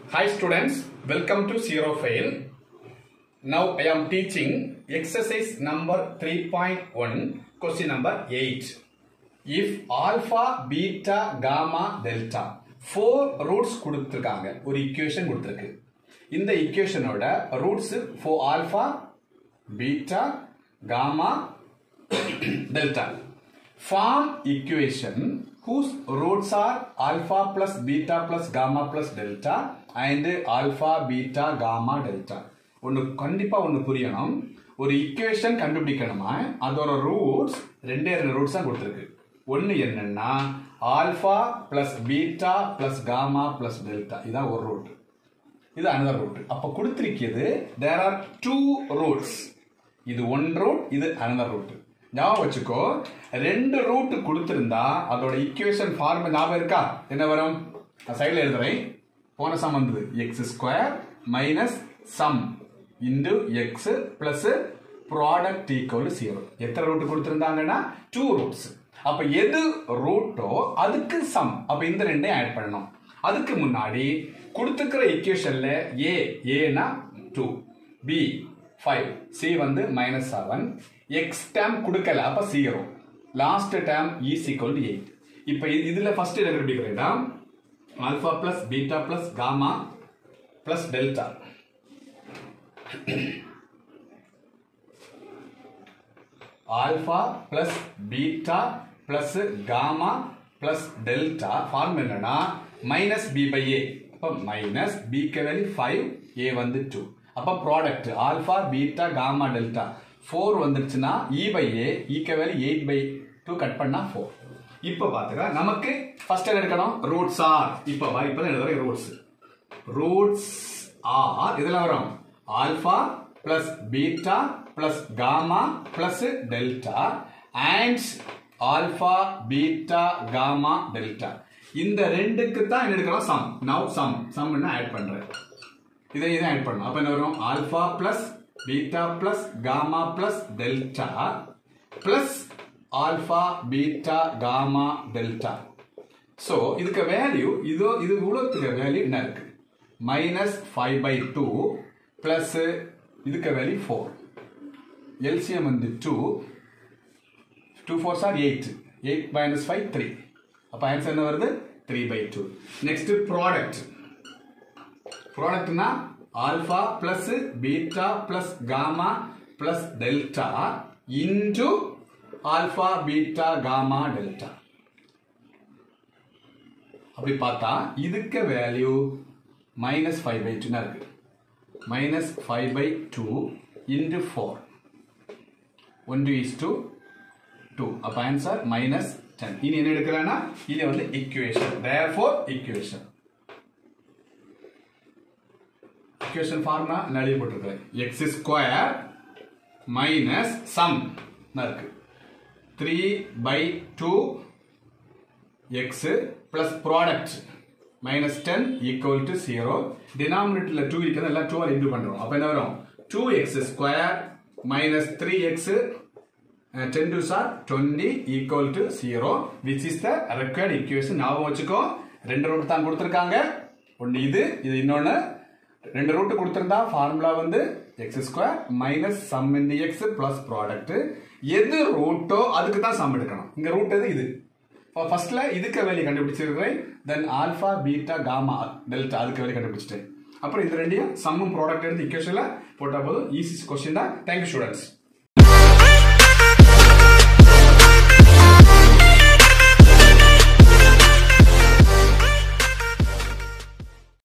Hi students, welcome to Zero Fail. Now I am teaching exercise number 3.1, question number 8. If alpha, beta, gamma, delta four roots கொடுத்திருக்காங்க ஒரு equation கொடுத்திருக்கு இந்த equationோட roots for alpha, beta, gamma, delta form equation whose roots are alpha plus beta plus gamma plus delta and alpha beta gamma delta ஒன்று கண்டிப்பா ஒன்று புரியணும் ஒரு equation கண்டுபிடிக்கணுமா அதோட ரூட்ஸ் ரெண்டே ரெண்டு ரூட்ஸ் தான் கொடுத்துருக்கு ஒன்று என்னன்னா alpha plus beta plus gamma plus delta இதான் ஒரு ரூட் இது அனதர் ரூட் அப்ப கொடுத்திருக்கிறது தேர் ஆர் டூ ரூட்ஸ் இது ஒன் ரூட் இது அனதர் ரூட் ஞாபகம் வச்சுக்கோ ரெண்டு ரூட் கொடுத்திருந்தா அதோட இக்குவேஷன் ஃபார்ம் ஞாபகம் இருக்கா என்ன வரும் நான் சைடில் எழுதுறேன் போன சம் வந்தது x square minus sum into x plus product equal zero எத்தனை ரூட் கொடுத்திருந்தாங்கன்னா டூ ரூட்ஸ் அப்ப எது ரூட்டோ அதுக்கு சம் அப்ப இந்த ரெண்டையும் ஆட் பண்ணணும் அதுக்கு முன்னாடி கொடுத்துக்கிற இக்குவேஷன்ல ஏ ஏனா டூ பி ஃபைவ் சி வந்து மைனஸ் செவன் எக்ஸ் டேம் கொடுக்கல அப்ப zero last term is equal to eight இப்போ இதுல ஃபர்ஸ்ட் என்ன கண்டுபிடிக்கிறேன்னா alpha plus beta plus gamma plus delta alpha plus beta plus gamma plus delta form என்னன்னா minus b by a அப்போ minus பிக்கு value five a வந்து two அப்போ product alpha beta gamma delta four வந்துருச்சுன்னா e by a ஈக்க value eight by two cut பண்ணா four இப்போ பாத்துக்க நமக்கு ஃபர்ஸ்ட் என்ன எடுக்கணும் ரூட்ஸ் ஆர் இப்போ வா இப்போ எழுதுறேன் ரூட்ஸ் ரூட்ஸ் ஆர் இதெல்லாம் வரும் alpha plus beta plus gamma plus delta and alpha beta gamma delta இந்த ரெண்டுக்கு தான் என்ன எடுக்கிறோம் sum now sum sum add பண்றேன் இதை இதை ஆட் பண்ணணும் அப்ப என்ன வரும் alpha plus beta plus gamma plus delta plus alpha beta gamma delta so இதுக்கு வேல்யூ இதோ இது இவ்வளோத்துக்கு வேல்யூ என்ன இருக்கு minus five by two plus இதுக்கு வேல்யூ ஃபோர் எல்சிஎம் வந்து two two four sir eight eight minus five three அப்போ answer என்ன வருது three by two next product ப்ராடக்ட்னா alpha plus beta plus gamma plus delta into alpha beta gamma delta அப்படி பார்த்தா இதுக்கு value minus five by டூனா இருக்கு minus five by two into four ஒன்று இஸ் டூ டூ அப்போ ஆன்சர் மைனஸ் டென் இனி என்ன எடுக்கிறேன்னா இது வந்து equation therefore equation equation formula எழுதி போட்டிருக்கிறேன் எக்ஸ் ஸ்கொயர் மைனஸ் சம் இருக்கு three by two X plus product minus ten equal to zero டினாமினேட்டர்ல டூ இருக்கிறது எல்லாம் டூ இன்டூ பண்றோம் அப்ப என்ன வரும் two x square minus three x ten to sir twenty equal to zero which is the required equation ஞாபகம் வச்சுக்கோ ரெண்டு ரூட் தான் கொடுத்துருக்காங்க ஒன்று இது இது இன்னொன்று ரெண்டு ரூட் கொடுத்துருந்தா ஃபார்முலா வந்து x square minus sum into x plus product எது ரூட்டோ அதுக்கு தான் சம் எடுக்கணும் இங்க ரூட் எது இது ஃபர்ஸ்ட்ல இதுக்கு வேல்யூ கண்டுபிடிச்சிருக்கிறேன் then alpha beta gamma delta அதுக்கு வேல்யூ கண்டுபிடிச்சிட்டேன் அப்புறம் இந்த ரெண்டையும் சம்மும் ப்ராடக்ட் எடுத்து இக்குவேஷன்ல போட்டா போதும் ஈஸி கொஸ்டின் தான் தேங்க்யூ ஸ்டூடெண்ட்ஸ்